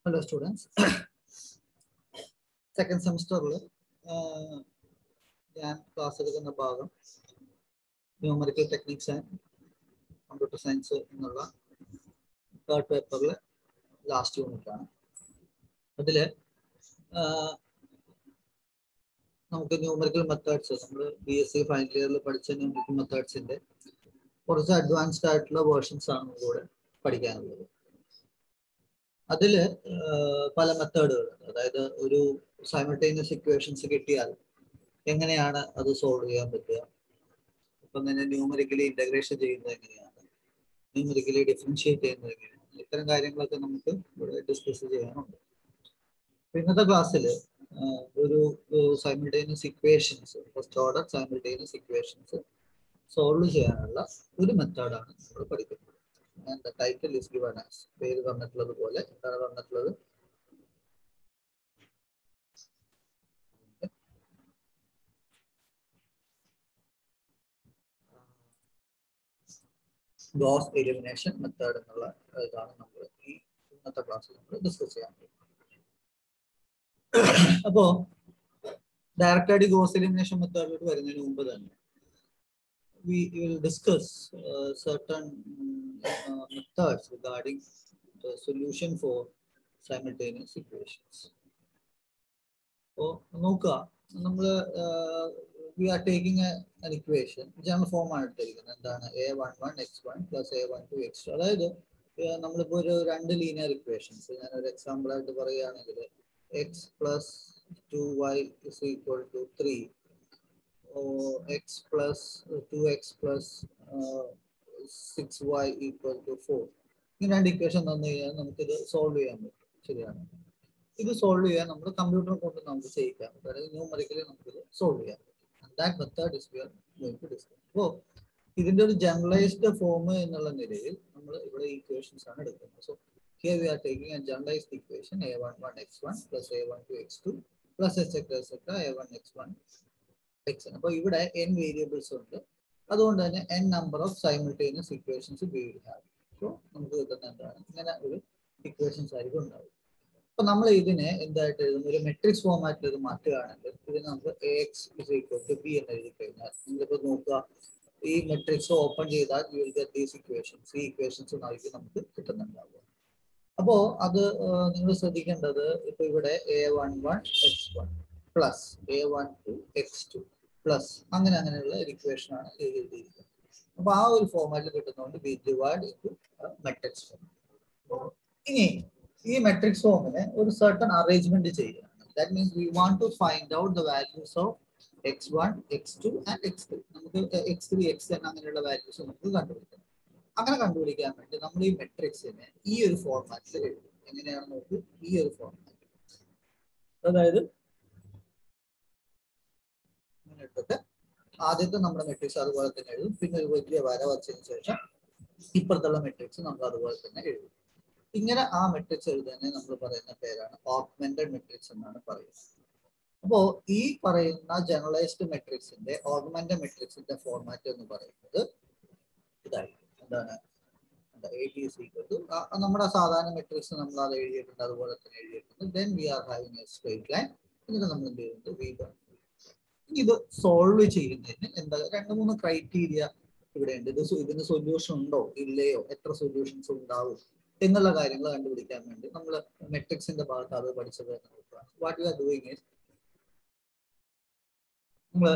Hello students second സെമിസ്റ്ററിൽ ഞാൻ class എടുക്കുന്ന ഭാഗം numerical techniques and computer science എന്നുള്ള തേർഡ് പേപ്പറിൽ ലാസ്റ്റ് യൂണിറ്റ് ആണ് അതിൽ നമുക്ക് ന്യൂമറിക്കൽ മെത്തേഡ്സ് നമ്മൾ ബി എസ് സി ഫൈനൽ ഇയറിൽ പഠിച്ച ന്യൂമറിക്കൽ മെത്തേഡ്സിന്റെ കുറച്ച് അഡ്വാൻസ്ഡ് ആയിട്ടുള്ള വേർഷൻസ് ആണ് കൂടെ പഠിക്കാനുള്ളത് അതിൽ പല മെത്തേഡുകളുണ്ട് അതായത് ഒരു സൈമൾട്ടേനിയസ് ഇക്വേഷൻസ് കിട്ടിയാൽ എങ്ങനെയാണ് അത് സോൾവ് ചെയ്യാൻ പറ്റുക ഇപ്പം തന്നെ ന്യൂമറിക്കലി ഇന്റഗ്രേഷൻ ചെയ്യുന്നത് എങ്ങനെയാണ് ന്യൂമറിക്കലി ഡിഫറൻഷിയേറ്റ് ചെയ്യുന്നത് എങ്ങനെയാണ് ഇത്തരം കാര്യങ്ങളൊക്കെ നമുക്ക് ഇവിടെ ഡിസ്കസ് ചെയ്യാനുണ്ട് ഇന്നത്തെ ക്ലാസ്സിൽ ഒരു simultaneous equations first order simultaneous equations solve ചെയ്യാനുള്ള ഒരു മെത്തേഡാണ് നമ്മൾ പഠിക്കുന്നത് and title is given as പേര് തന്നിട്ടുള്ളത് പോലെ എന്താണ് തന്നിട്ടുള്ളത് ഗോസ് എലിമിനേഷൻ മെത്തേഡ് എന്നുള്ള ഇതാണ് നമ്മൾ ഈ ഇന്നത്തെ ക്ലാസ്സിൽ നമ്മൾ ഡിസ്കസ് ചെയ്യാൻ പോകുന്നത് അപ്പോ ഡയറക്റ്റ് ആയിട്ട് ഗോസ് എലിമിനേഷൻ മെത്തേഡിലോട്ട് വരുന്നതിന് മുമ്പ് തന്നെ we will discuss uh, certain uh, methods regarding the solution for simultaneous equations. അപ്പോൾ നോക്കുക നമ്മൾ we are taking an equation general form ആണ് എടുത്തിരിക്കുന്നത് എന്താണ് A one one x one plus a one two X two അതായത് നമ്മളിപ്പോൾ ഒരു രണ്ട് ലീനിയർ ഇക്വേഷൻസ് ഞാൻ ഒരു എക്സാമ്പിൾ ആയിട്ട് പറയുകയാണെങ്കിൽ x plus two y is equal to three x plus 2x plus uh, 6y equal to 4 ഈ രണ്ട് ഇക്വേഷൻ തന്നു കഴിഞ്ഞാൽ നമുക്കിത് സോൾവ് ചെയ്യാൻ പറ്റും ശരിയാണ് ഇത് സോൾവ് ചെയ്യാൻ നമ്മൾ കമ്പ്യൂട്ടർ കൊണ്ട് നമുക്ക് ചെയ്യിക്കാൻ പറ്റും അതായത് ന്യൂമറിക്കലി നമുക്കിത് സോൾവ് ചെയ്യാൻ പറ്റും that method is we are going to discuss അപ്പോൾ ഇതിന്റെ ഒരു ജനറലൈസ്ഡ് ഫോം എന്നുള്ള നിലയിൽ നമ്മൾ ഇവിടെ ഇക്വേഷൻസ് ആണ് എടുക്കുന്നത് so here we are taking a generalized equation a one one x one plus a one two X two plus etcetera etcetera a one x one x അപ്പൊ ഇവിടെ എൻ വേരിയബിൾസ് ഉണ്ട് അതുകൊണ്ട് തന്നെ n number of simultaneous equations we will have so നമുക്ക് കിട്ടുന്ന എന്താണ് ഇങ്ങനെ ഒരു ഇക്വേഷൻസ് ആയിരിക്കും ഉണ്ടാവും അപ്പൊ നമ്മൾ ഇതിനെ എന്തായിട്ട് എഴുതും ഒരു മെട്രിക്സ് ഫോമാറ്റിൽ ഇത് മാറ്റുകയാണെങ്കിൽ ഇതിന് നമുക്ക് A x is equal to B എന്ന് എഴുതി കഴിഞ്ഞാൽ നിങ്ങളിപ്പോ നോക്കുക ഈ മെട്രിക്സ് ഓപ്പൺ ചെയ്താൽ you will get these equations ഈ ഇക്വേഷൻസ് ആയിരിക്കും നമുക്ക് കിട്ടുന്നുണ്ടാവുക അപ്പോ അത് നിങ്ങൾ ശ്രദ്ധിക്കേണ്ടത് ഇപ്പൊ ഇവിടെ a one one x one plus a one two X two plus അങ്ങനെ അങ്ങനെയുള്ള ഒരു ഇക്വേഷൻ ആണ് എഴുതിയിരിക്കുന്നത് അപ്പൊ ആ ഒരു ഫോമാറ്റിൽ കിട്ടുന്നതുകൊണ്ട് we divide into matrix form ഇനി ഈ മെട്രിക്സ് ഫോമിനെ ഒരു സർട്ടൺ അറേഞ്ച്മെന്റ് ചെയ്യുകയാണ് that means we want to find out the values of x one X two and x three നമുക്ക് എക്സ് ത്രീ എക്സ് എൻ അങ്ങനെയുള്ള വാല്യൂസ് നമുക്ക് കണ്ടുപിടിക്കണം അങ്ങനെ കണ്ടുപിടിക്കാൻ വേണ്ടി നമ്മൾ ഈ മെട്രിക്സിനെ ഈ ഒരു ഫോർമാറ്റിൽ എഴുതും എങ്ങനെയാണ് നോക്കൂ ഈ ഒരു ഫോർമാറ്റ് അതായത് എടുത്തിട്ട് ആദ്യത്തെ നമ്മുടെ മെട്രിക്സ് അതുപോലെ തന്നെ എഴുതും പിന്നെ ഒരു വലിയ വര വച്ചതിന് ശേഷം ഇപ്പുറത്തുള്ള മെട്രിക്സ് നമ്മൾ അതുപോലെ തന്നെ എഴുതും ഇങ്ങനെ ആ മെട്രിക്സ് എഴുതുന്നതിനെ നമ്മൾ പറയുന്ന പേരാണ് ഓഗ്മെന്റഡ് മെട്രിക്സ് എന്നാണ് പറയുന്നത് അപ്പോ ഈ പറയുന്ന ജനറലൈസ്ഡ് മെട്രിക്സിന്റെ ഓഗ്മെന്റഡ് മെട്രിക്സിന്റെ ഫോർമാറ്റ് എന്ന് പറയുന്നത് ഇതായിരിക്കും എന്താണ് എ ടി സി നമ്മുടെ സാധാരണ മെട്രിക്സ് നമ്മൾ അത് എഴുതിയിട്ടുണ്ട് അതുപോലെ തന്നെ എഴുതിയിട്ടുണ്ട് then we are having a straight line എന്നിട്ട് നമ്മൾ എന്ത് ചെയ്യുന്നത് വി ഇത് സോൾവ് ചെയ്യുന്നതിന് എന്താ രണ്ട് മൂന്ന് ക്രൈറ്റീരിയ ഇവിടെ ഉണ്ട് ഇത് ഇതിന് സൊല്യൂഷൻ ഉണ്ടോ ഇല്ലയോ എത്ര സൊല്യൂഷൻസ് ഉണ്ടാവും എന്നുള്ള കാര്യങ്ങൾ കണ്ടുപിടിക്കാൻ വേണ്ടി നമ്മൾ മെട്രിക്സിന്റെ ഭാഗത്ത് അത് പഠിച്ചത് what you are doing is നമ്മൾ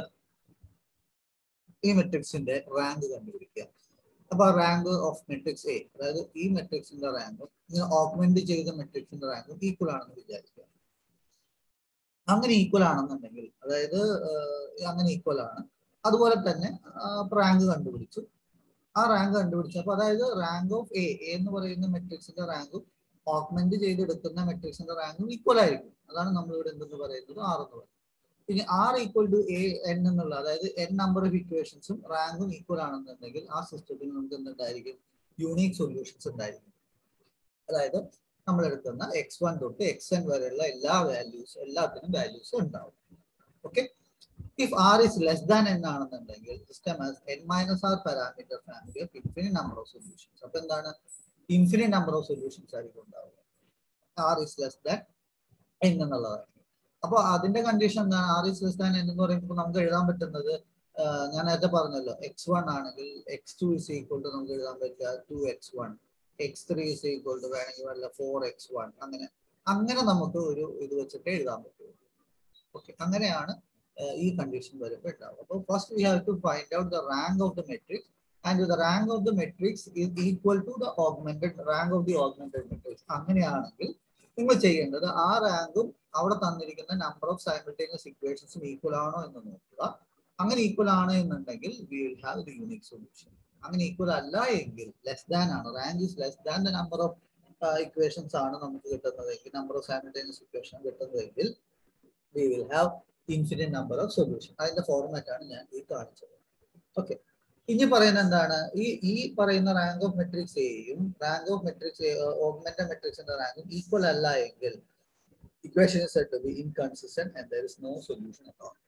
ഈ മെട്രിക്സിന്റെ റാങ്ക് കണ്ടുപിടിക്കുക അപ്പൊ ആ റാങ്ക് ഓഫ് മെട്രിക്സ് എ അതായത് ഈ മെട്രിക്സിന്റെ റാങ്കും ഇങ്ങനെ ഓഗ്മെന്റ് ചെയ്ത മെട്രിക്സിന്റെ റാങ്കും ഈക്വൽ ആണെന്ന് വിചാരിക്കുക അങ്ങനെ ഈക്വൽ ആണെന്നുണ്ടെങ്കിൽ അതായത് അങ്ങനെ ഈക്വൽ ആണ് അതുപോലെ തന്നെ റാങ്ക് കണ്ടുപിടിച്ചു ആ റാങ്ക് കണ്ടുപിടിച്ചു അപ്പൊ അതായത് റാങ്ക് ഓഫ് എ എന്ന് പറയുന്ന മെട്രിക്സിന്റെ റാങ്കും ഓഗ്മെന്റ് ചെയ്തെടുക്കുന്ന മെട്രിക്സിന്റെ റാങ്കും ഈക്വൽ ആയിരിക്കും അതാണ് നമ്മൾ ഇവിടെ എന്തെന്ന് പറയുന്നത് ആർ എന്ന് പറയുന്നത് ഇനി r equal to a n എന്നുള്ള അതായത് എൻ നമ്പർ ഓഫ് ഇക്വേഷൻസും റാങ്കും ഈക്വൽ ആണെന്നുണ്ടെങ്കിൽ ആ സിസ്റ്റത്തിൽ നമുക്ക് എന്തുണ്ടായിരിക്കും യൂണീക് സൊല്യൂഷൻസ് ഉണ്ടായിരിക്കും അതായത് നമ്മൾ എടുക്കുന്ന എക്സ് വൺ തൊട്ട് എക്സ് എൻ വരെയുള്ള എല്ലാ വാല്യൂസ് എല്ലാത്തിനും വാല്യൂസ് ഉണ്ടാവും okay if r is less than n ആണെന്നുണ്ടെങ്കിൽ system has n minus r parameter family of infinite number of solutions അപ്പൊ എന്താണ് ഇൻഫിനിറ്റ് നമ്പർ ഓഫ് സൊല്യൂഷൻസ് ആയിരിക്കും ഉണ്ടാവുക r is less than n എന്നുള്ളതാണ് അപ്പോൾ അതിന്റെ കണ്ടീഷൻ എന്താണ് r is less than n എന്ന് പറയുമ്പോൾ നമുക്ക് എഴുതാൻ പറ്റുന്നത് ആഹ് ഞാൻ നേരത്തെ പറഞ്ഞല്ലോ എക്സ് വൺ ആണെങ്കിൽ X two is equal to നമുക്ക് എഴുതാൻ പറ്റുക two x one x three is equal to വേണമെങ്കിൽ വല്ല ഫോർ എക്സ് വൺ അങ്ങനെ അങ്ങനെ നമുക്ക് ഒരു ഇത് വെച്ചിട്ട് എഴുതാൻ പറ്റും ഓക്കെ അങ്ങനെയാണ് ആഹ് ഈ കണ്ടീഷൻ വരുമ്പോൾ ഉണ്ടാവും അപ്പോൾ first we have to find out the rank of the matrix and the rank of the matrix is equal to the augmented rank of the augmented matrix അങ്ങനെയാണെങ്കിൽ നിങ്ങൾ ചെയ്യേണ്ടത് ആ റാങ്കും അവിടെ തന്നിരിക്കുന്ന നമ്പർ ഓഫ് സൈമിൾട്ടേനിയസ് ഇക്വേഷൻസും ഈക്വൽ ആണോ എന്ന് നോക്കുക അങ്ങനെ ഈക്വൽ ആണ് എന്നുണ്ടെങ്കിൽ we will have the unique solution അങ്ങനെ ഈക്വൽ അല്ല എങ്കിൽ ലെസ് ദാൻ ആണ് rank is less than the number of equations ആണ് നമുക്ക് കിട്ടുന്നതെങ്കിൽ നമ്പർ ഓഫ് സൈമിൾട്ടേനിയസ് ഇക്വേഷൻ കിട്ടുന്നതെങ്കിൽ we will have infinite number of solution അതിന്റെ ഫോർമാറ്റ് ആണ് ഞാൻ ഈ കാണിച്ചത് ഓക്കെ ഇനി പറയുന്ന എന്താണ് ഈ ഈ പറയുന്ന റാങ്ക് ഓഫ് മെട്രിക്സ് എയും റാങ്ക് ഓഫ് മെട്രിക്സ് ഓഗ്മെന്റ് മെട്രിക്സിന്റെ റാങ്കും ഈക്വൽ അല്ല എങ്കിൽ equation is said to be inconsistent and there is no solution at all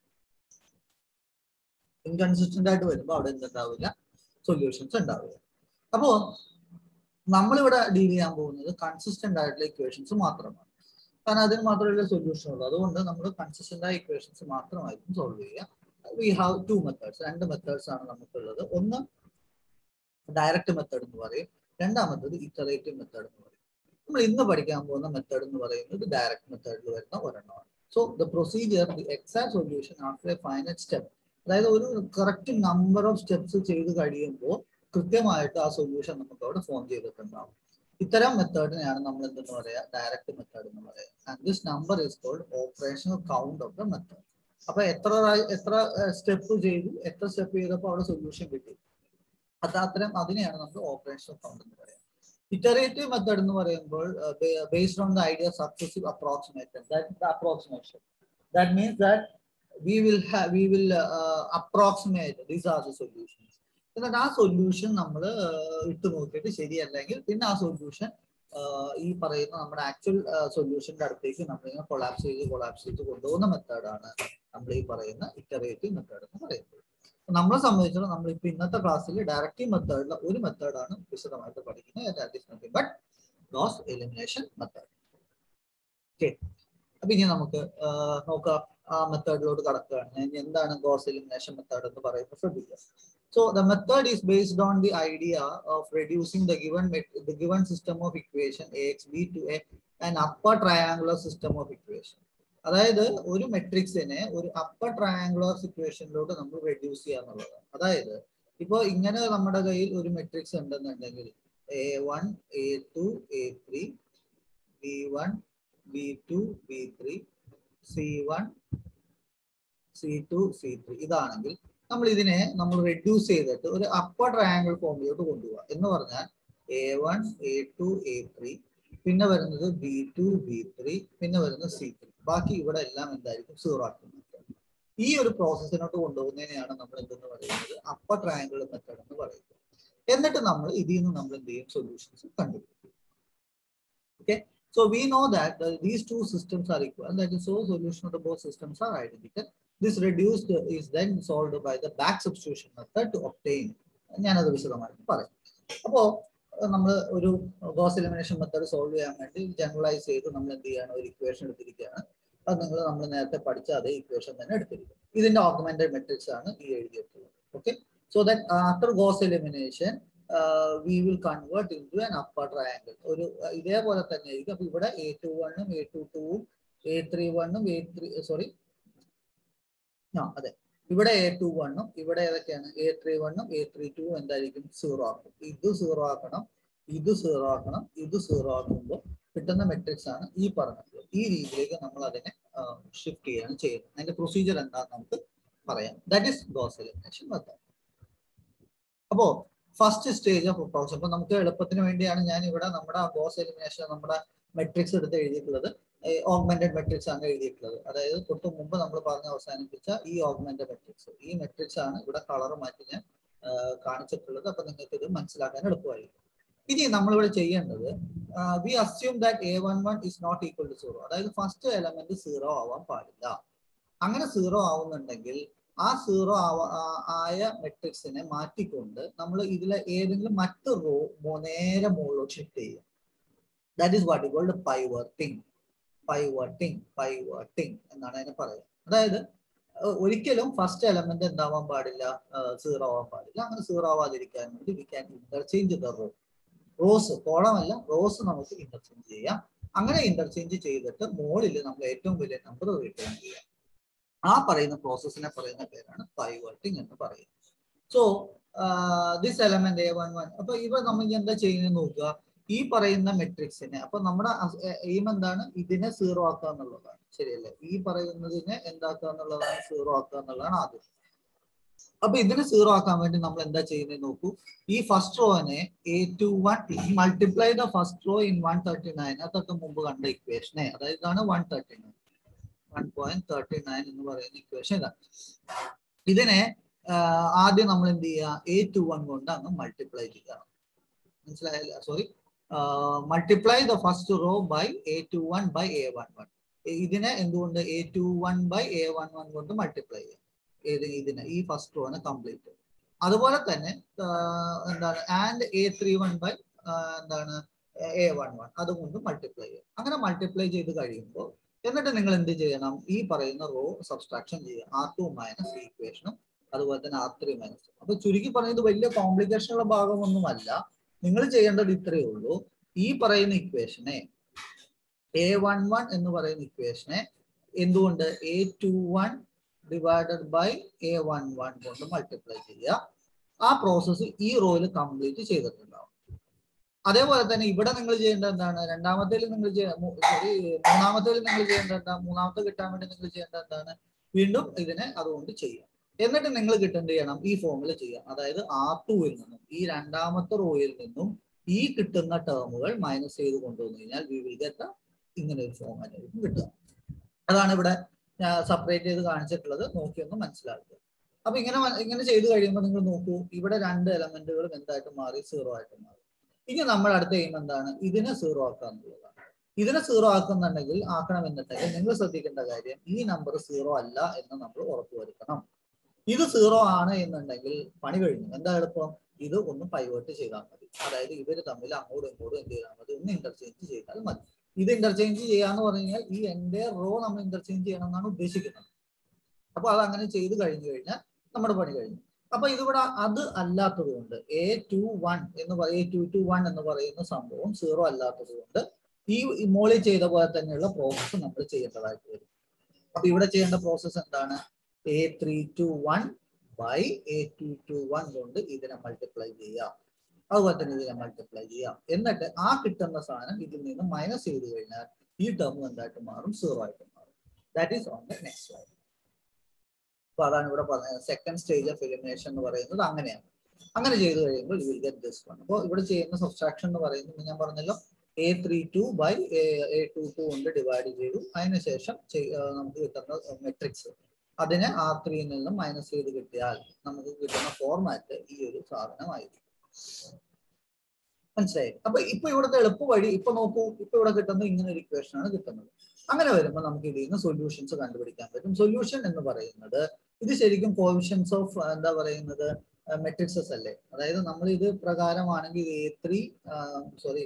inconsistent ആയിട്ട് വരുമ്പോൾ അവിടെ എന്തുണ്ടാവില്ല സൊല്യൂഷൻസ് ഉണ്ടാവില്ല അപ്പോ നമ്മളിവിടെ ഡീൽ ചെയ്യാൻ പോകുന്നത് കൺസിസ്റ്റന്റ് ആയിട്ടുള്ള ഇക്വേഷൻസ് മാത്രമാണ് കാരണം അതിന് മാത്രമേ സൊല്യൂഷൻ ഉള്ളൂ അതുകൊണ്ട് നമ്മൾ കൺസിസ്റ്റന്റ് ആയ ഇക്വേഷൻസ് മാത്രമായിരിക്കും സോൾവ് ചെയ്യുക വി ഹാവ് ടു മെത്തേഡ്സ് രണ്ട് മെത്തേഡ്സ് ആണ് നമുക്കുള്ളത് ഒന്ന് ഡയറക്റ്റ് മെത്തേഡ് എന്ന് പറയും രണ്ടാമത്തത് ഇറ്ററേറ്റീവ് മെത്തേഡ് എന്ന് പറയും നമ്മൾ ഇന്ന് പഠിക്കാൻ പോകുന്ന മെത്തേഡ് എന്ന് പറയുന്നത് ഡയറക്റ്റ് മെത്തേഡിൽ വരുന്ന ഒരെണ്ണമാണ് so the procedure the exact solution after a final step അതായത് ഒരു കറക്റ്റ് നമ്പർ ഓഫ് സ്റ്റെപ്സ് ചെയ്ത് കഴിയുമ്പോൾ കൃത്യമായിട്ട് ആ സൊല്യൂഷൻ നമുക്ക് അവിടെ ഫോം ചെയ്തിട്ടുണ്ടാവും ഇത്തരം മെത്തേഡിനെയാണ് നമ്മൾ എന്തെന്ന് പറയാ ഡയറക്റ്റ് മെത്തേഡ് എന്ന് പറയാം and this number is called operational count of the method അപ്പൊ എത്ര പ്രാ- എത്ര സ്റ്റെപ്പ് ചെയ്തു എത്ര സ്റ്റെപ്പ് ചെയ്തപ്പോൾ അവിടെ സൊല്യൂഷൻ കിട്ടി അത് അത്തരം അതിനെയാണ് നമ്മൾ ഓപ്പറേഷണൽ കൗണ്ട് എന്ന് പറയാം ഇറ്ററേറ്റീവ് മെത്തേഡ് എന്ന് പറയുമ്പോൾ based on the idea successive approximation that approximation that means that we will we will approximate these are the solutions എന്നിട്ട് ആ സൊല്യൂഷൻ നമ്മൾ ഇട്ട് നോക്കിയിട്ട് ശരിയല്ലെങ്കിൽ പിന്നെ ആ സൊല്യൂഷൻ ഈ പറയുന്ന നമ്മുടെ ആക്ച്വൽ സൊല്യൂഷന്റെ അടുത്തേക്ക് നമ്മളിങ്ങനെ കൊളാപ്സ് ചെയ്ത് കൊളാപ്സ് ചെയ്ത് കൊണ്ടുപോകുന്ന മെത്തേഡാണ് നമ്മൾ ഈ പറയുന്ന ഇറ്ററേറ്റീവ് മെത്തേഡ് എന്ന് പറയുന്നത് അപ്പൊ നമ്മളെ സംബന്ധിച്ചിടത്തോളം നമ്മൾ ഇപ്പൊ ഇന്നത്തെ ക്ലാസ്സിൽ ഡയറക്റ്റീവ് മെത്തേഡിലെ ഒരു മെത്തേഡാണ് വിശദമായിട്ട് പഠിക്കുന്നത് but Gauss elimination method okay അപ്പൊ ഇനി നമുക്ക് ആ, നോക്കാം ആ മെത്തേഡിലോട്ട് കടക്കുകയാണ് ഇനി എന്താണ് ഗോസ് എലിമിനേഷൻ മെത്തേഡ് എന്ന് പറയുന്നത് ശ്രദ്ധിക്കുക So the method is based on the idea of reducing the given met- the given system of equation AXB to a, an upper triangular system of equation. അതായത് ഒരു മെട്രിക്സിനെ ഒരു അപ്പർ ട്രയാങ്കുലർ സിറ്റുവേഷനിലോട്ട് നമ്മൾ reduce ചെയ്യുക എന്നുള്ളതാണ് അതായത് ഇപ്പോൾ ഇങ്ങനെ നമ്മുടെ കയ്യിൽ ഒരു മെട്രിക്സ് ഉണ്ടെന്നുണ്ടെങ്കിൽ A one A two A three B one B two B three C one C two C three ഇതാണെങ്കിൽ നമ്മൾ ഇതിനെ നമ്മൾ റെഡ്യൂസ് ചെയ്തിട്ട് ഒരു അപ്പർ ട്രയാങ്കിൾ ഫോമിലോട്ട് കൊണ്ടുപോകുക എന്ന് പറഞ്ഞാൽ A one A two A three പിന്നെ വരുന്നത് ബി ടു ബി ത്രീ പിന്നെ വരുന്നത് സി ത്രീ ബാക്കി ഇവിടെ എല്ലാം എന്തായിരിക്കും സീറോ ആക്കുന്നത് ഈ ഒരു പ്രോസസ്സിനോട്ട് കൊണ്ടുപോകുന്നതിനെയാണ് നമ്മൾ എന്തെന്ന് പറയുന്നത് അപ്പർ ട്രയാങ്കിൾ മെത്തേഡ് എന്ന് പറയുന്നത് എന്നിട്ട് നമ്മൾ ഇതിൽ നിന്ന് നമ്മൾ എന്ത് ചെയ്യും സൊല്യൂഷൻസ് കണ്ടുപിടിക്കും okay So we know that uh, these two systems are equal. That is, so solution of the both systems are identical. This reduced uh, is then solved by the back substitution method to obtain. ഞാനത് വിശദമായിട്ട് പറയാം അപ്പോൾ നമ്മൾ ഒരു goes elimination method solve ചെയ്യാൻ വേണ്ടി generalise ചെയ്ത് നമ്മൾ എന്ത് ചെയ്യാണ് ഒരു ഇക്വേഷൻ എടുത്തിരിക്കുകയാണ് അത് നിങ്ങൾ നമ്മൾ നേരത്തെ പഠിച്ച അതേ ഇക്വേഷൻ തന്നെ എടുത്തിരിക്കും ഇതിന്റെ ഓഗ്മെന്റഡ് മെട്രിക്സ് ആണ് ഈ എഴുതിയിട്ടുള്ളത് okay so that after Gauss elimination we will convert into an upper triangle ഒരു uh, ഇതേപോലെ തന്നെ ആയിരിക്കും അപ്പൊ ഇവിടെ എ ടു വണ്ണും എ ടു ടൂവും എ ത്രീ വണ്ണും എ ത്രീ സോറി ആ അതെ ഇവിടെ എ ടു വണ്ണും ഇവിടെ ഏതൊക്കെയാണ് എ ത്രീ വണ്ണും എ ത്രീ ടൂവും എന്തായിരിക്കും സീറോ ആക്കും ഇത് സീറോ ആക്കണം ഇത് സീറോ ആക്കണം ഇത് സീറോ ആക്കുമ്പോൾ കിട്ടുന്ന മെട്രിക്സ് ആണ് ഈ പറഞ്ഞത് ഈ രീതിയിലേക്ക് നമ്മൾ അതിനെ ഷിഫ്റ്റ് ചെയ്യാണ് ചെയ്യുന്നത് അതിന്റെ പ്രൊസീജിയർ എന്താണെന്ന് നമുക്ക് പറയാം that is Gauss elimination method അപ്പോ ഫസ്റ്റ് സ്റ്റേജ് ഓഫ് അപ്രോച്ച് അപ്പൊ നമുക്ക് എളുപ്പത്തിന് വേണ്ടിയാണ് ഞാൻ ഇവിടെ നമ്മുടെ ഗോസ് എലിമിനേഷൻ നമ്മുടെ മെട്രിക്സ് എടുത്ത് എഴുതിയിട്ടുള്ളത് ഓഗ്മെന്റഡ് മെട്രിക്സ് ആണ് എഴുതിയിട്ടുള്ളത് അതായത് തൊട്ട് മുമ്പ് നമ്മൾ പറഞ്ഞ് അവസാനിപ്പിച്ച ഈ ഓഗ്മെന്റഡ് മെട്രിക്സ് ഈ മെട്രിക്സ് ആണ് ഇവിടെ കളർ മാറ്റി ഞാൻ ആ, കാണിച്ചിട്ടുള്ളത് അപ്പൊ നിങ്ങൾക്ക് ഇത് മനസ്സിലാക്കാൻ എളുപ്പമായിരിക്കും ഇനി നമ്മളിവിടെ ചെയ്യേണ്ടത് we assume that A one one is not equal to zero അതായത് ഫസ്റ്റ് എലമെന്റ് സീറോ ആവാൻ പാടില്ല അങ്ങനെ സീറോ ആവുന്നുണ്ടെങ്കിൽ ആ സീറോ ആയ മെട്രിക്സിനെ മാറ്റിക്കൊണ്ട് നമ്മൾ ഇതിലെ ഏതെങ്കിലും മറ്റു റോ നേരെ മുകളിലോട്ട് ഷിഫ്റ്റ് ചെയ്യും that is what called pivoting pivoting pivoting എന്നാണ് അതിനെ പറയുന്നത് അതായത് അഹ് ഒരിക്കലും ഫസ്റ്റ് എലമെന്റ് എന്താവാൻ പാടില്ല സീറോ ആവാൻ പാടില്ല അങ്ങനെ സീറോ ആവാതിരിക്കാൻ വേണ്ടി we can interchange the row rows കോളമല്ല റോസ് നമുക്ക് ഇന്റർചേഞ്ച് ചെയ്യാം അങ്ങനെ ഇന്റർചേഞ്ച് ചെയ്തിട്ട് മുകളിൽ നമ്മൾ ഏറ്റവും വലിയ നമ്പർ റിട്ടേൺ ചെയ്യാം ആ പറയുന്ന പ്രോസസ്സിനെ പറയുന്ന പേരാണ് പൈവർട്ടിങ് എന്ന് പറയുന്നത് so this element A one one അപ്പൊ ഇവ നമ്മൾ ഇനി എന്താ ചെയ്യുന്നത് നോക്കുക ഈ പറയുന്ന മെട്രിക്സിനെ അപ്പൊ നമ്മുടെ എയിം എന്താണ് ഇതിനെ സീറോ ആക്കുക എന്നുള്ളതാണ് ശരിയല്ലേ ഈ പറയുന്നതിനെ എന്താക്കുക എന്നുള്ളതാണ് സീറോ ആക്കുക എന്നുള്ളതാണ് ആദ്യം അപ്പൊ ഇതിനെ സീറോ ആക്കാൻ വേണ്ടി നമ്മൾ എന്താ ചെയ്യുന്നത് നോക്കൂ ഈ ഫസ്റ്റ് റോനെ A two one multiply the first row in one thirty nine അതൊക്കെ മുമ്പ് കണ്ട ഇക്വേഷനെ അതായത് ഇതാണ് one thirty nine one point thirty nine എന്ന് പറയുന്ന ഇക്വേഷൻ ഇതാണ് ഇതിനെ ആഹ് ആദ്യം നമ്മൾ എന്ത് ചെയ്യുക എ ടു വൺ കൊണ്ട് അങ്ങ് മൾട്ടിപ്ലൈ ചെയ്യുക മനസ്സിലായില്ല sorry multiply the first row by A two one by A one one ഇതിനെ എന്തുകൊണ്ട് A two one by A one one കൊണ്ട് മൾട്ടിപ്ലൈ ചെയ്യാം ഏത് ഇതിനെ ഈ ഫസ്റ്റ് റോനെ കംപ്ലീറ്റ് അതുപോലെ തന്നെ ആഹ് എന്താണ് and A three one by എന്താണ് എ വൺ വൺ അതുകൊണ്ട് മൾട്ടിപ്ലൈ ചെയ്യും അങ്ങനെ മൾട്ടിപ്ലൈ ചെയ്ത് കഴിയുമ്പോൾ എന്നിട്ട് നിങ്ങൾ എന്ത് ചെയ്യണം ഈ പറയുന്ന റോ സബ്സ്ട്രാക്ഷൻ ചെയ്യുക ആർ ടു മൈനസ് ഈക്വേഷനും അതുപോലെ തന്നെ ആർ ത്രീ മൈനസ് അപ്പൊ ചുരുക്കി പറയുന്നത് വലിയ കോംപ്ലിക്കേഷൻ ഉള്ള ഭാഗമൊന്നുമല്ല നിങ്ങൾ ചെയ്യേണ്ടത് ഇത്രയേ ഉള്ളൂ ഈ പറയുന്ന ഇക്വേഷനെ എ വൺ വൺ എന്ന് പറയുന്ന ഇക്വേഷനെ എന്തുകൊണ്ട് A two one divided by A one one കൊണ്ട് മൾട്ടിപ്ലൈ ചെയ്യുക ആ പ്രോസസ്സ് ഈ റോയിൽ കംപ്ലീറ്റ് ചെയ്തിട്ടുണ്ടാവും അതേപോലെ തന്നെ ഇവിടെ നിങ്ങൾ ചെയ്യേണ്ടത് എന്താണ് രണ്ടാമത്തേൽ നിങ്ങൾ സോറി മൂന്നാമത്തേൽ നിങ്ങൾ ചെയ്യേണ്ടത് എന്താ മൂന്നാമത്തെ കിട്ടാൻ വേണ്ടി നിങ്ങൾ ചെയ്യേണ്ടത് എന്താണ് വീണ്ടും ഇതിനെ അതുകൊണ്ട് ചെയ്യുക എന്നിട്ട് നിങ്ങൾ കിട്ടേണ്ട ചെയ്യണം ഈ ഫോമിൽ ചെയ്യാം അതായത് ആർ ടുവിൽ നിന്നും ഈ രണ്ടാമത്തെ റോയിൽ നിന്നും ഈ കിട്ടുന്ന ടേമുകൾ മൈനസ് ചെയ്ത് കൊണ്ടുവന്നു കഴിഞ്ഞാൽ വി വിൽ ഗെറ്റ് ഇങ്ങനെ ഒരു ഫോം ആയിരിക്കും കിട്ടുക അതാണ് ഇവിടെ സെപ്പറേറ്റ് ചെയ്ത് കാണിച്ചിട്ടുള്ളത് നോക്കി ഒന്ന് മനസ്സിലാക്കുക അപ്പൊ ഇങ്ങനെ മ- ഇങ്ങനെ ചെയ്ത് കഴിയുമ്പോൾ നിങ്ങൾ നോക്കൂ ഇവിടെ രണ്ട് എലമെന്റുകളും എന്തായിട്ട് മാറി സീറോ ആയിട്ട് മാറി ഇനി നമ്മൾ അടുത്ത എയിം എന്താണ് ഇതിനെ സീറോ ആക്കുക എന്നുള്ളതാണ് ഇതിനെ സീറോ ആക്കുന്നുണ്ടെങ്കിൽ ആക്കണം എന്നുണ്ടെങ്കിൽ നിങ്ങൾ ശ്രദ്ധിക്കേണ്ട കാര്യം ഈ നമ്പർ സീറോ അല്ല എന്ന് നമ്മൾ ഉറപ്പുവരുത്തണം ഇത് സീറോ ആണ് എന്നുണ്ടെങ്കിൽ പണി കഴിഞ്ഞു എന്താ എളുപ്പം ഇത് ഒന്ന് പൈവേർട്ട് ചെയ്താൽ മതി അതായത് ഇവർ തമ്മിൽ അങ്ങോട്ടും ഇങ്ങോട്ടും എന്ത് ചെയ്താൽ മതി ഒന്ന് ഇന്റർചേഞ്ച് ചെയ്താൽ മതി ഇത് ഇന്റർചേഞ്ച് ചെയ്യാന്ന് പറഞ്ഞു കഴിഞ്ഞാൽ ഈ എന്റെ റോ നമ്മൾ ഇന്റർചേഞ്ച് ചെയ്യണം എന്നാണ് ഉദ്ദേശിക്കുന്നത് അപ്പൊ അത് അങ്ങനെ ചെയ്ത് കഴിഞ്ഞു കഴിഞ്ഞാൽ നമ്മുടെ പണി കഴിഞ്ഞു അപ്പൊ ഇതിവിടെ അത് അല്ലാത്തത് കൊണ്ട് എ ടു വൺ എന്ന് പറയും ടു ടു വൺ എന്ന് പറയുന്ന സംഭവം സീറോ അല്ലാത്തത് കൊണ്ട് ഈ ഈ മോളിൽ ചെയ്ത പോലെ തന്നെയുള്ള പ്രോസസ്സ് നമ്മൾ ചെയ്യേണ്ടതായിട്ട് വരും അപ്പൊ ഇവിടെ ചെയ്യേണ്ട പ്രോസസ്സ് എന്താണ് A three two one by A two two one കൊണ്ട് ഇതിനെ മൾട്ടിപ്ലൈ ചെയ്യാം അതുപോലെ തന്നെ ഇതിനെ മൾട്ടിപ്ലൈ ചെയ്യാം എന്നിട്ട് ആ കിട്ടുന്ന സാധനം ഇതിൽ നിന്ന് മൈനസ് ചെയ്ത് കഴിഞ്ഞാൽ ഈ ടേം എന്തായിട്ട് മാറും സീറോ ആയിട്ട് മാറും that is on the next slide അപ്പൊ അതാണ് ഇവിടെ പറഞ്ഞത് സെക്കൻഡ് സ്റ്റേജ് ഓഫ് എലിമിനേഷൻ എന്ന് പറയുന്നത് അങ്ങനെയാണ് അങ്ങനെ ചെയ്ത് കഴിയുമ്പോൾ you will get this one അപ്പോൾ ഇവിടെ ചെയ്യുന്ന സബ്സ്ട്രാക്ഷൻ എന്ന് പറയുന്നത് ഞാൻ പറഞ്ഞല്ലോ A three two by A two two കൊണ്ട് ഡിവൈഡ് ചെയ്തു അതിനുശേഷം ചെയ്- ആ, നമുക്ക് കിട്ടുന്ന മെട്രിക്സ് അതിനെ ആർ ത്രീയിൽ നിന്നും മൈനസ് ചെയ്ത് കിട്ടിയാൽ നമുക്ക് കിട്ടുന്ന ഫോർമാറ്റ് ഈ ഒരു സാധനമായിരിക്കും മനസ്സിലായി അപ്പൊ ഇപ്പൊ ഇവിടുത്തെ എളുപ്പ വഴി ഇപ്പൊ നോക്കൂ ഇപ്പൊ ഇവിടെ കിട്ടുന്നത് ഇങ്ങനെ ഒരു ഇക്വേഷൻ ആണ് കിട്ടുന്നത് അങ്ങനെ വരുമ്പോൾ നമുക്ക് ഇതിൽ നിന്ന് സൊല്യൂഷൻസ് കണ്ടുപിടിക്കാൻ പറ്റും സൊല്യൂഷൻ എന്ന് പറയുന്നത് ഇത് ശരിക്കും കോവിഷൻസ് ഓഫ് എന്താ പറയുന്നത് മെട്രിക്സസ് അല്ലേ അതായത് നമ്മൾ ഇത് പ്രകാരമാണെങ്കിൽ എ ത്രീ സോറി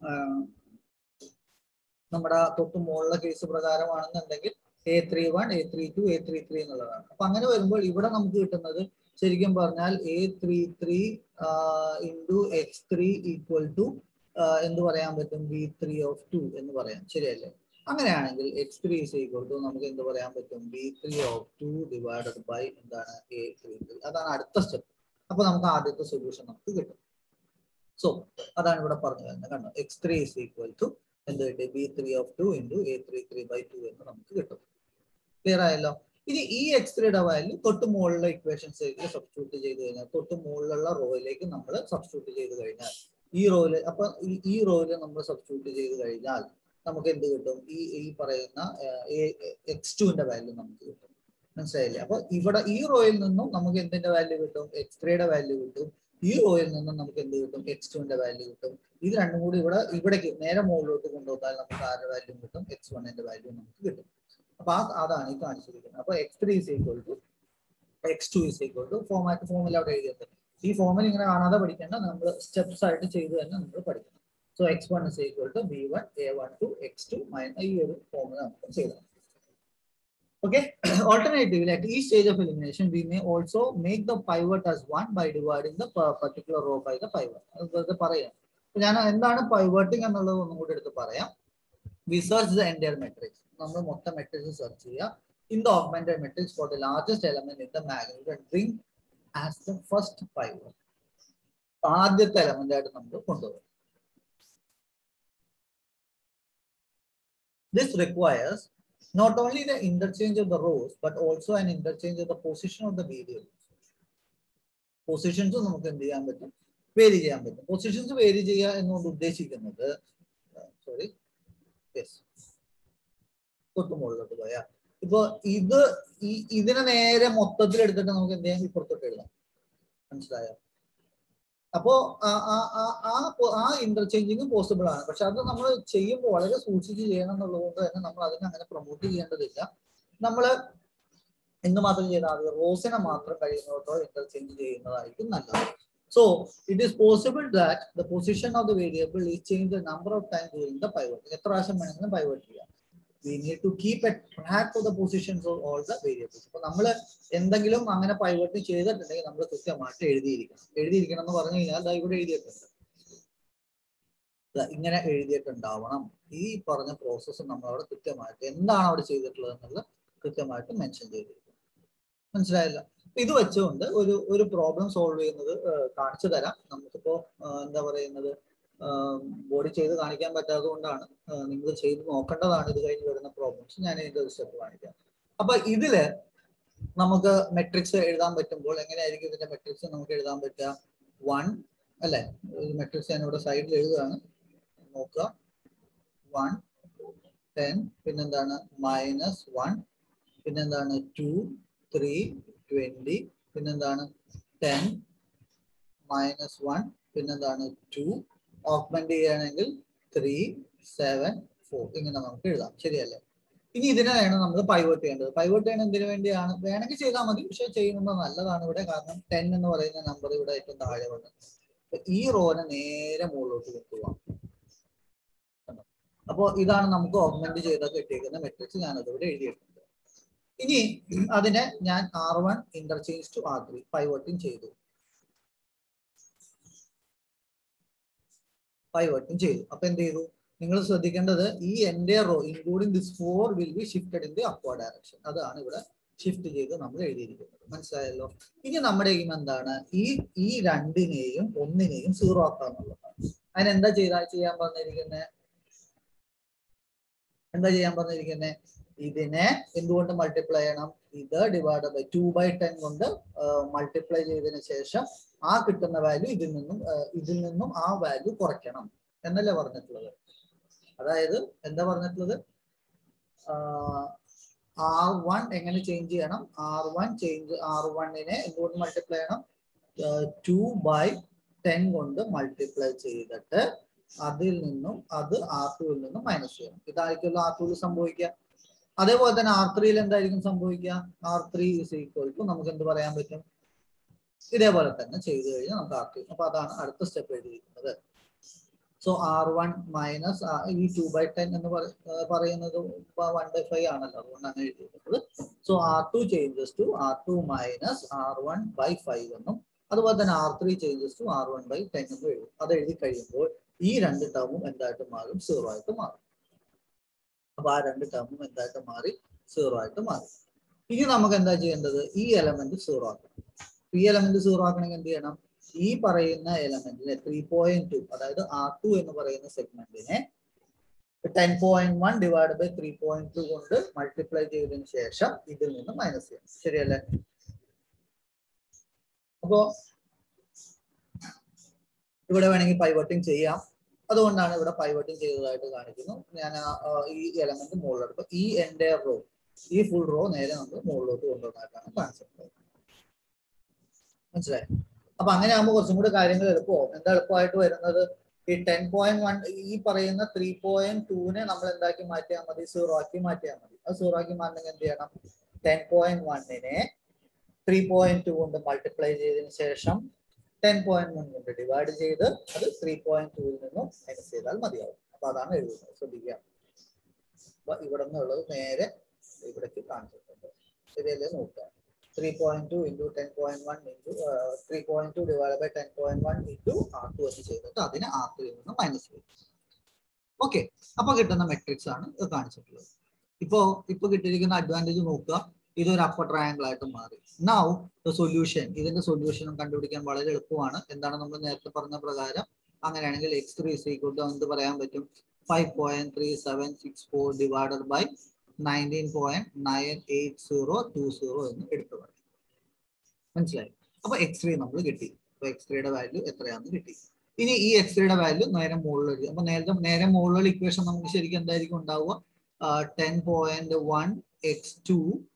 നമ്മുടെ തൊട്ട് മുകളിലെ കേസ് പ്രകാരമാണെന്നുണ്ടെങ്കിൽ A three one A three two A three three എന്നുള്ളതാണ് അപ്പൊ അങ്ങനെ വരുമ്പോൾ ഇവിടെ നമുക്ക് കിട്ടുന്നത് ശരിക്കും പറഞ്ഞാൽ A three three into X three equal to എന്ത് പറയാൻ പറ്റും ബി ത്രീ ഓഫ് ടു എന്ന് പറയാം ശരിയല്ലേ അങ്ങനെയാണെങ്കിൽ X three is equal to നമുക്ക് എന്ത് പറയാൻ പറ്റും B three of two divided by എന്താണ് എ ത്രീ ത്രീ അതാണ് അടുത്ത സ്റ്റെപ്പ് അപ്പൊ നമുക്ക് ആദ്യത്തെ സൊല്യൂഷൻ നമുക്ക് കിട്ടും സോ അതാണ് ഇവിടെ പറഞ്ഞു വരുന്നത് കണ്ടോ X three is equal to എന്ത് കിട്ടി B three of two into A three three by two എന്ന് നമുക്ക് കിട്ടും ക്ലിയർ ആയല്ലോ ഇനി ഈ എക്സ് ത്രീയുടെ വാല്യൂ തൊട്ട് മുകളിലെ ഇക്വേഷൻസിലേക്ക് സബ്സ്റ്റിറ്റ്യൂട്ട് ചെയ്ത് കഴിഞ്ഞാൽ തൊട്ട് മുകളിലുള്ള റോയിലേക്ക് നമ്മൾ സബ്സ്റ്റിറ്റ്യൂട്ട് ചെയ്ത് കഴിഞ്ഞാൽ ഈ റോയില് അപ്പൊ ഈ- ഈ റോയില് നമ്മൾ സബ്സ്റ്റിറ്റ്യൂട്ട് ചെയ്ത് കഴിഞ്ഞാൽ നമുക്ക് എന്ത് കിട്ടും ഈ ഈ പറയുന്ന എക്സ് ടുവിന്റെ വാല്യൂ നമുക്ക് കിട്ടും മനസ്സിലായില്ലേ അപ്പൊ ഇവിടെ ഈ റോയിൽ നിന്നും നമുക്ക് എന്തിന്റെ വാല്യൂ കിട്ടും എക്സ് ത്രീയുടെ വാല്യൂ കിട്ടും ഈ റോയിൽ നിന്നും നമുക്ക് എന്ത് കിട്ടും എക്സ് ടുവിന്റെ വാല്യൂ കിട്ടും ഇത് രണ്ടും കൂടി ഇവിടെ ഇവിടേക്ക് നേരെ മുകളിലോട്ട് കൊണ്ടുപോയാൽ നമുക്ക് ആരുടെ വാല്യൂ കിട്ടും എക്സ് വണ്ണിന്റെ വാല്യൂ നമുക്ക് കിട്ടും അപ്പൊ ആ അതാണ് ഈ കാണിച്ചിരിക്കുന്നത് അപ്പൊ X three is equal to X two is equal to format ഫോമിൽ അവിടെ എഴുതിയത് ഈ ഫോമിൽ ഇങ്ങനെ കാണാതെ പഠിക്കേണ്ട നമ്മൾ സ്റ്റെപ്സ് ആയിട്ട് ചെയ്ത് തന്നെ നമ്മൾ പഠിക്കണം so X one is equal to B one A one two X two minus ഈ ഒരു ഫോമുല നമുക്ക് ചെയ്താൽ Okay. Alternatively, at each stage of elimination, we may also make the pivot as one by dividing the per- particular row by the pivot. അത് വെറുതെ പറയാം അപ്പൊ ഞാൻ എന്താണ് പൈവേർട്ടിംഗ് എന്നുള്ളത് ഒന്നും കൂടി എടുത്ത് പറയാം we search the entire matrix നമ്മൾ മൊത്തം മെട്രിക്സ് സെർച്ച് ചെയ്യുക in the augmented matrix for the largest element in the magnitude during as the first pivot ആദ്യത്തെ എലമെന്റ് ആയിട്ട് നമ്മൾ കൊണ്ടുപോകും This requires not only the interchange of the rows, but also an interchange of the position of the variables. Positions നമുക്ക് എന്ത് ചെയ്യാൻ പറ്റും vary ചെയ്യാൻ പറ്റും പൊസിഷൻസ് വേരി ചെയ്യുക എന്നുകൊണ്ട് ഉദ്ദേശിക്കുന്നത് സോറി യെസ് തൊട്ട് മുകളിലോട്ട് പോയാ ഇപ്പൊ ഇത് ഈ ഇതിനെ നേരെ മൊത്തത്തിൽ എടുത്തിട്ട് നമുക്ക് എന്ത് ചെയ്യാം ഇപ്പുറത്തോട്ട് എഴുതാം മനസ്സിലായോ അപ്പോ ആ- ആ- ആ- ആ പൊ- ആ ഇന്റർചേഞ്ചിങ് പോസിബിൾ ആണ് പക്ഷെ അത് നമ്മൾ ചെയ്യുമ്പോൾ വളരെ സൂക്ഷിച്ച് ചെയ്യണം എന്നുള്ളത് കൊണ്ട് തന്നെ നമ്മൾ അതിനെ അങ്ങനെ പ്രൊമോട്ട് ചെയ്യേണ്ടതില്ല നമ്മൾ എന്ത് മാത്രം ചെയ്താൽ മതി റോസിനെ മാത്രം കഴിയുന്നിടത്തോളം ഇന്റർചേഞ്ച് ചെയ്യുന്നതായിരിക്കും നല്ലത് so it is possible that the position of the variable is change the number of time during the pivot എത്ര പ്രാവശ്യം വേണമെങ്കിലും പൈവട്ട് ചെയ്യാം we need to keep a track of the positions of all the variables അപ്പൊ നമ്മൾ എന്തെങ്കിലും അങ്ങനെ പൈവട്ട് ചെയ്തിട്ടുണ്ടെങ്കിൽ നമ്മൾ കൃത്യമായിട്ട് എഴുതിയിരിക്കണം എഴുതിയിരിക്കണം എന്ന് പറഞ്ഞു കഴിഞ്ഞാൽ ദാ ഇവിടെ എഴുതിയിട്ടുണ്ട് ദാ ഇങ്ങനെ എഴുതിയിട്ടുണ്ടാവണം ഈ പറഞ്ഞ പ്രോസസ്സ് നമ്മൾ അവിടെ കൃത്യമായിട്ട് എന്താണ് അവിടെ ചെയ്തിട്ടുള്ളത് എന്നുള്ളത് കൃത്യമായിട്ട് മെൻഷൻ ചെയ്തിരിക്കും മനസ്സിലായില്ല അപ്പൊ ഇത് വെച്ചുകൊണ്ട് ഒരു ഒരു പ്രോബ്ലം സോൾവ് ചെയ്യുന്നത് ഏഹ്, കാണിച്ചു തരാം നമുക്കിപ്പോ ഏഹ്, എന്താ പറയുന്നത് ബോഡി ചെയ്ത് കാണിക്കാൻ പറ്റാത്തത് കൊണ്ടാണ് നിങ്ങൾ ചെയ്ത് നോക്കേണ്ടതാണ് ഇത് കഴിഞ്ഞ് വരുന്ന പ്രോബ്ലംസ് ഞാൻ ഇതിന്റെ ഒരു സ്റ്റെപ്പ് കാണിക്കാം അപ്പൊ ഇതില് നമുക്ക് മെട്രിക്സ് എഴുതാൻ പറ്റുമ്പോൾ എങ്ങനെയായിരിക്കും ഇതിന്റെ മെട്രിക്സ് നമുക്ക് എഴുതാൻ പറ്റുക വൺ അല്ലെ മെട്രിക്സ് ഞാൻ ഇവിടെ സൈഡിൽ എഴുതുകയാണ് നോക്കുക വൺ ടെൻ പിന്നെന്താണ് മൈനസ് വൺ പിന്നെന്താണ് ടു ത്രീ ട്വന്റി പിന്നെന്താണ് ടെൻ മൈനസ് വൺ പിന്നെന്താണ് ടു ഓഗ്മെന്റ് ചെയ്യുകയാണെങ്കിൽ ത്രീ സെവൻ ഫോർ ഇങ്ങനെ നമുക്ക് എഴുതാം ശരിയല്ലേ ഇനി ഇതിനെയാണ് നമ്മൾ പൈവോട്ട് ചെയ്യേണ്ടത് പൈവോട്ട് ചെയ്യണത് എന്തിനു വേണ്ടിയാണ് വേണമെങ്കിൽ ചെയ്താൽ മതി പക്ഷെ ചെയ്യുന്നത് നല്ലതാണ് ഇവിടെ കാരണം ടെൻ എന്ന് പറയുന്ന നമ്പർ ഇവിടെ ഏറ്റവും താഴെ വന്നത് അപ്പൊ ഈ റോനെ നേരെ മുകളിലോട്ട് കൊണ്ടുപോകാം അപ്പോ ഇതാണ് നമുക്ക് ഓഗ്മെന്റ് ചെയ്ത കിട്ടിയിരിക്കുന്ന മെട്രിക്സ് ഞാൻ അതിവിടെ എഴുതിയിട്ടുണ്ട് ഇനി അതിനെ ഞാൻ R one interchange to R three pivoting ചെയ്തു പൈവോട്ടിങ് ചെയ്തു അപ്പൊ എന്ത് ചെയ്തു നിങ്ങൾ ശ്രദ്ധിക്കേണ്ടത് ഈ എന്റെ row including this four will be shifted in the upward direction അതാണ് ഇവിടെ ഷിഫ്റ്റ് ചെയ്ത് നമ്മൾ എഴുതിയിരിക്കുന്നത് മനസ്സിലായല്ലോ ഇനി നമ്മുടെ എയിം എന്താണ് ഈ ഈ രണ്ടിനെയും ഒന്നിനെയും സീറോ ആക്കുക എന്നുള്ളതാണ് അതിനെന്താ ചെയ്താ ചെയ്യാൻ പറഞ്ഞിരിക്കുന്നത് എന്താ ചെയ്യാൻ പറഞ്ഞിരിക്കുന്നത് ഇതിനെ എന്തുകൊണ്ട് മൾട്ടിപ്ലൈ ചെയ്യണം ഇത് divide by two by ten കൊണ്ട് മൾട്ടിപ്ലൈ ചെയ്തതിന് ശേഷം ആ കിട്ടുന്ന വാല്യൂ ഇതിൽ നിന്നും ആ, ഇതിൽ നിന്നും ആ വാല്യൂ കുറയ്ക്കണം എന്നല്ലേ പറഞ്ഞിട്ടുള്ളത് അതായത് എന്താ പറഞ്ഞിട്ടുള്ളത് ആർ വൺ എങ്ങനെ ചേഞ്ച് ചെയ്യണം ആർ വൺ ചേഞ്ച് ആർ വണ്ണിനെ എന്തുകൊണ്ട് മൾട്ടിപ്ലൈ ചെയ്യണം ടു ബൈ ടെൻ കൊണ്ട് മൾട്ടിപ്ലൈ ചെയ്തിട്ട് അതിൽ നിന്നും അത് ആർ ടുവിൽ നിന്നും മൈനസ് ചെയ്യണം ഇതായിരിക്കുമല്ലോ ആർ ടുവിൽ സംഭവിക്കുക അതേപോലെ തന്നെ ആർ ത്രീയിൽ എന്തായിരിക്കും സംഭവിക്കുക R three is equal to നമുക്ക് എന്ത് പറയാൻ പറ്റും ഇതേപോലെ തന്നെ ചെയ്തു കഴിഞ്ഞാൽ നമുക്ക് ആർ ത്രീ അപ്പൊ അതാണ് അടുത്ത സ്റ്റെപ്പ് എഴുതിയിരിക്കുന്നത് സോ ആർ വൺ മൈനസ് ഈ ടു ബൈ ടെൻ എന്ന് പറ- ആ, പറയുന്നത് വൺ ബൈ ഫൈവ് ആണല്ലോ അതുകൊണ്ടാണ് എഴുതിയിരിക്കുന്നത് so R two changes to R two minus R one by five എന്നും അതുപോലെ തന്നെ R three changes to R one by ten എന്നും എഴുതും അത് എഴുതി കഴിയുമ്പോൾ ഈ രണ്ട് ടേമും എന്തായിട്ട് മാറും സീറോ ആയിട്ട് മാറും അപ്പൊ ആ രണ്ട് ടേമും എന്തായിട്ട് മാറി സീറോ ആയിട്ട് മാറി ഇനി നമുക്ക് എന്താ ചെയ്യേണ്ടത് ഈ എലമെന്റ് സീറോ ആക്കണം ഈ എലമെന്റ് സീറോ ആക്കണമെങ്കിൽ എന്ത് ചെയ്യണം ഈ പറയുന്ന എലമെന്റിനെ ത്രീ പോയിന്റ് ടു അതായത് ആർ ടു എന്ന് പറയുന്ന സെഗ്മെന്റിനെ ten point one divide by three point two കൊണ്ട് മൾട്ടിപ്ലൈ ചെയ്തതിനു ശേഷം ഇതിൽ നിന്ന് മൈനസ് ചെയ്യണം ശരിയല്ലേ അപ്പോ ഇവിടെ വേണമെങ്കിൽ പൈവട്ടിങ് ചെയ്യാം അതുകൊണ്ടാണ് ഇവിടെ പൈവട്ടിങ് ചെയ്തതായിട്ട് കാണിക്കുന്നു ഞാൻ ആ, ആ, ഈ എലമെന്റ് മുകളിലോട്ട് ഈ എൻ്റെ റോ ഈ ഫുൾ റോ നേരെ നമ്മൾ മുകളിലോട്ട് കൊണ്ടുവന്നതായിട്ടാണ് കാണിച്ചിട്ടുള്ളത് മനസ്സിലായി അപ്പൊ അങ്ങനെ ആകുമ്പോൾ കുറച്ചും കൂടി കാര്യങ്ങൾ എളുപ്പമാവും എന്താ എളുപ്പമായിട്ട് വരുന്നത് ഈ ടെൻ പോയിന്റ് വൺ ഈ പറയുന്ന ത്രീ പോയിന്റ് ടൂനെ നമ്മൾ എന്താക്കി മാറ്റിയാൽ മതി സീറോ ആക്കി മാറ്റിയാൽ മതി അത് സീറോ ആക്കി മാറ്റണമെങ്കിൽ എന്ത് ചെയ്യണം ടെൻ പോയിന്റ് വണ്ണിനെ ത്രീ പോയിന്റ് ടു കൊണ്ട് മൾട്ടിപ്ലൈ ചെയ്തതിന് ശേഷം ടെൻ പോയിന്റ് വൺ കൊണ്ട് ഡിവൈഡ് ചെയ്ത് അത് ത്രീ പോയിന്റ് ടൂവിൽ നിന്നും മൈനസ് ചെയ്താൽ മതിയാവും അപ്പൊ അതാണ് എഴുതുന്നത് ശ്രദ്ധിക്കുക അപ്പൊ ഇവിടെ നിന്നുള്ളത് നേരെ ഇവിടേക്ക് കാണിച്ചിട്ടുണ്ട് ശരിയല്ലേ നോക്കുക three point two into ten point one into three point two divide by ten point one into R two എന്ന് ചെയ്തിട്ട് അതിനെ ആർ ത്രീയിൽ നിന്ന് മൈനസ് ചെയ്യും ഓക്കെ അപ്പൊ കിട്ടുന്ന മെട്രിക്സ് ആണ് ഇത് കാണിച്ചിട്ടുള്ളത് ഇപ്പോ ഇപ്പൊ കിട്ടിയിരിക്കുന്ന അഡ്വാൻറ്റേജ് നോക്കുക ഇതൊരു അപ്പർ ട്രയാങ്കിൾ ആയിട്ട് മാറി നൗ ദ സൊല്യൂഷൻ ഇതിന്റെ സൊല്യൂഷനും കണ്ടുപിടിക്കാൻ വളരെ എളുപ്പമാണ് എന്താണ് നമ്മൾ നേരത്തെ പറഞ്ഞ പ്രകാരം അങ്ങനെയാണെങ്കിൽ എക്സ് ത്രീ സീക്വൽ ടു എന്ത് പറയാൻ പറ്റും five point three seven six four divided by nineteen point nine eight zero two zero എന്ന് എടുത്തു പറയാം മനസ്സിലായി അപ്പൊ എക്സ് ത്രീ നമ്മൾ കിട്ടി അപ്പൊ എക്സ് ത്രീയുടെ വാല്യൂ എത്രയാണെന്ന് കിട്ടി ഇനി ഈ എക്സ് ത്രീയുടെ വാല്യൂ നേരെ മുകളിൽ എഴുതി അപ്പൊ നേരത്തെ നേരെ മുകളിലുള്ള ഇക്വേഷൻ നമുക്ക് ശരിക്കും എന്തായിരിക്കും ഉണ്ടാവുക ten point one X two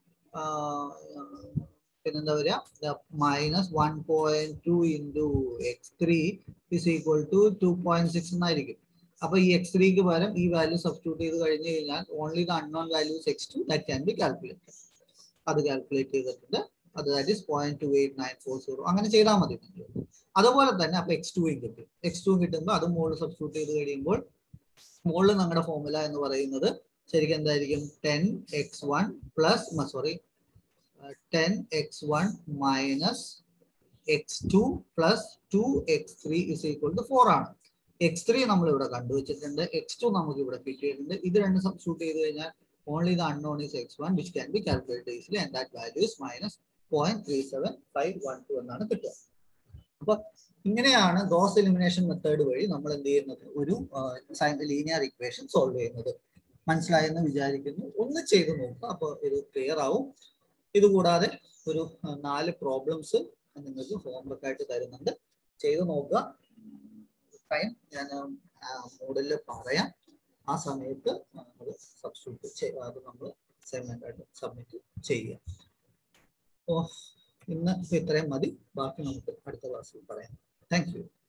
പിന്നെന്താ പറയുക minus one point two into X three is equal to two point six എന്നായിരിക്കും അപ്പൊ ഈ എക്സ് ത്രീക്ക് പകരം ഈ വാല്യൂ സബ്സ്റ്റിറ്റ്യൂട്ട് ചെയ്ത് കഴിഞ്ഞ് കഴിഞ്ഞാൽ only the unknown values X two that can be calculated അത് കാൽക്കുലേറ്റ് ചെയ്തിട്ടുണ്ട് അത് that is point two eight nine four zero അങ്ങനെ ചെയ്താൽ മതി നിങ്ങൾ അതുപോലെ തന്നെ അപ്പൊ എക്സ് ടുവും കിട്ടും എക്സ് ടു കിട്ടുമ്പോൾ അത് മുകളിൽ സബ്സ്റ്റിറ്റ്യൂട്ട് ചെയ്ത് കഴിയുമ്പോൾ മുകളിൽ നമ്മുടെ ഫോർമുല എന്ന് പറയുന്നത് ശരിക്കും എന്തായിരിക്കും ten X one plus sorry ten X one minus X two plus two X three is equal to four ആണ് എക്സ് ത്രീ നമ്മൾ ഇവിടെ കണ്ടുവച്ചിട്ടുണ്ട് എക്സ് ടു നമുക്ക് ഇവിടെ കിട്ടിയിട്ടുണ്ട് ഇത് രണ്ട് സബ്സ്റ്റിറ്റ്യൂട്ട് ചെയ്ത് കഴിഞ്ഞാൽ only the unknown is X one which can be calculate easily and that value is minus point three seven five one two എന്നാണ് കിട്ടുക അപ്പൊ ഇങ്ങനെയാണ് ഗോസ് എലിമിനേഷൻ മെത്തേഡ് വഴി നമ്മൾ എന്ത് ചെയ്യുന്നത് ഒരു ലീനിയർ ഇക്വേഷൻ സോൾവ് ചെയ്യുന്നത് മനസ്സിലായെന്ന് വിചാരിക്കുന്നു ഒന്ന് ചെയ്ത് നോക്കുക അപ്പോൾ ഇത് ക്ലിയർ ആവും ഇത് കൂടാതെ ഒരു നാല് പ്രോബ്ലംസ് നിങ്ങൾക്ക് ഹോംവർക്ക് ആയിട്ട് തരുന്നുണ്ട് ചെയ്ത് നോക്കുക ടൈം ഞാൻ മോഡലിൽ പറയാം ആ സമയത്ത് നമ്മൾ സബ്സ്റ്റിറ്റ്യൂട്ട് ചെയ്യുക അത് നമ്മൾ അസൈൻമെന്റ് ആയിട്ട് സബ്മിറ്റ് ചെയ്യുക അപ്പോൾ ഇന്ന് ഇത്രയും മതി ബാക്കി നമുക്ക് അടുത്ത ക്ലാസ്സിൽ പറയാം താങ്ക് യു